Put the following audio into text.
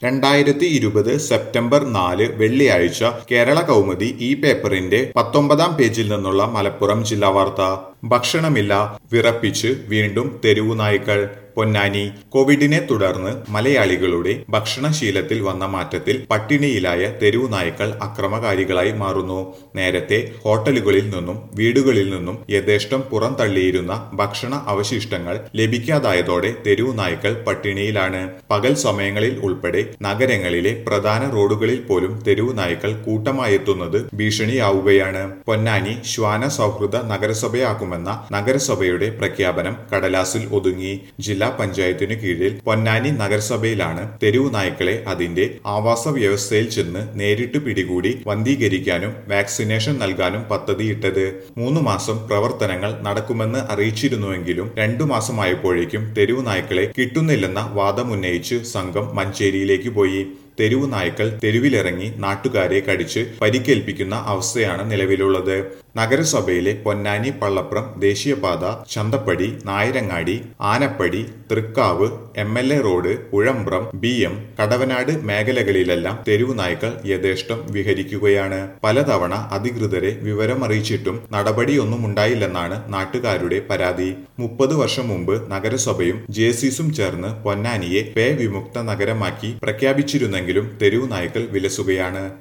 രണ്ടായിരത്തി ഇരുപത് സെപ്റ്റംബർ നാല് വെള്ളിയാഴ്ച കേരള കൗമുദി ഈ പേപ്പറിന്റെ പത്തൊമ്പതാം പേജിൽ നിന്നുള്ള മലപ്പുറം ജില്ലാ വാർത്ത ഭക്ഷണമില്ല വിറപ്പിച്ച് വീണ്ടും തെരുവു നായ്ക്കൾ പൊന്നാനി കോവിഡിനെ തുടർന്ന് മലയാളികളുടെ ഭക്ഷണശീലത്തിൽ വന്ന മാറ്റത്തിൽ പട്ടിണിയിലായ തെരുവു നായ്ക്കൾ അക്രമകാരികളായി മാറുന്നു നേരത്തെ ഹോട്ടലുകളിൽ നിന്നും വീടുകളിൽ നിന്നും യഥേഷ്ടം പുറന്തള്ളിയിരുന്ന ഭക്ഷണ അവശിഷ്ടങ്ങൾ ലഭിക്കാതായതോടെ തെരുവു നായ്ക്കൾ പട്ടിണിയിലാണ് പകൽ സമയങ്ങളിൽ ഉൾപ്പെടെ നഗരങ്ങളിലെ പ്രധാന റോഡുകളിൽ പോലും തെരുവു നായ്ക്കൾ കൂട്ടമായെത്തുന്നത് ഭീഷണിയാവുകയാണ് പൊന്നാനി ശ്വാന സൗഹൃദ നഗരസഭയാക്കുമെന്ന നഗരസഭയുടെ പ്രഖ്യാപനം കടലാസിൽ ഒതുങ്ങി ജില്ലാ പഞ്ചായത്തിനു കീഴിൽ പൊന്നാനി നഗരസഭയിലാണ് തെരുവു നായ്ക്കളെ അതിന്റെ ആവാസ വ്യവസ്ഥയിൽ ചെന്ന് നേരിട്ട് പിടികൂടി വന്ധീകരിക്കാനും വാക്സിനേഷൻ നൽകാനും പദ്ധതിയിട്ടത് മൂന്ന് മാസം പ്രവർത്തനങ്ങൾ നടക്കുമെന്ന് അറിയിച്ചിരുന്നുവെങ്കിലും രണ്ടു മാസമായപ്പോഴേക്കും തെരുവു നായ്ക്കളെ കിട്ടുന്നില്ലെന്ന വാദമുന്നയിച്ച് സംഘം മഞ്ചേരിയിലേക്ക് പോയി തെരുവു നായ്ക്കൾ തെരുവിലിറങ്ങി നാട്ടുകാരെ കടിച്ച് പരിക്കേൽപ്പിക്കുന്ന അവസ്ഥയാണ് നിലവിലുള്ളത് നഗരസഭയിലെ പൊന്നാനി പള്ളപ്രം ദേശീയപാത Chanthappadi Nayarangadi Anappadi Thrikkavu M L A road Uzhampram B M Kadavanad മേഖലകളിലെല്ലാം തെരുവു നായ്ക്കൾ യഥേഷ്ടം വിഹരിക്കുകയാണ് പലതവണ അധികൃതരെ വിവരമറിയിച്ചിട്ടും നടപടിയൊന്നും ഉണ്ടായില്ലെന്നാണ് നാട്ടുകാരുടെ പരാതി മുപ്പത് വർഷം മുമ്പ് നഗരസഭയും ജെസിസും ചേർന്ന് പൊന്നാനിയെ പേ വിമുക്ത നഗരമാക്കി പ്രഖ്യാപിച്ചിരുന്നെങ്കിലും തെരുവു നായ്ക്കൾ വിലസുകയാണ്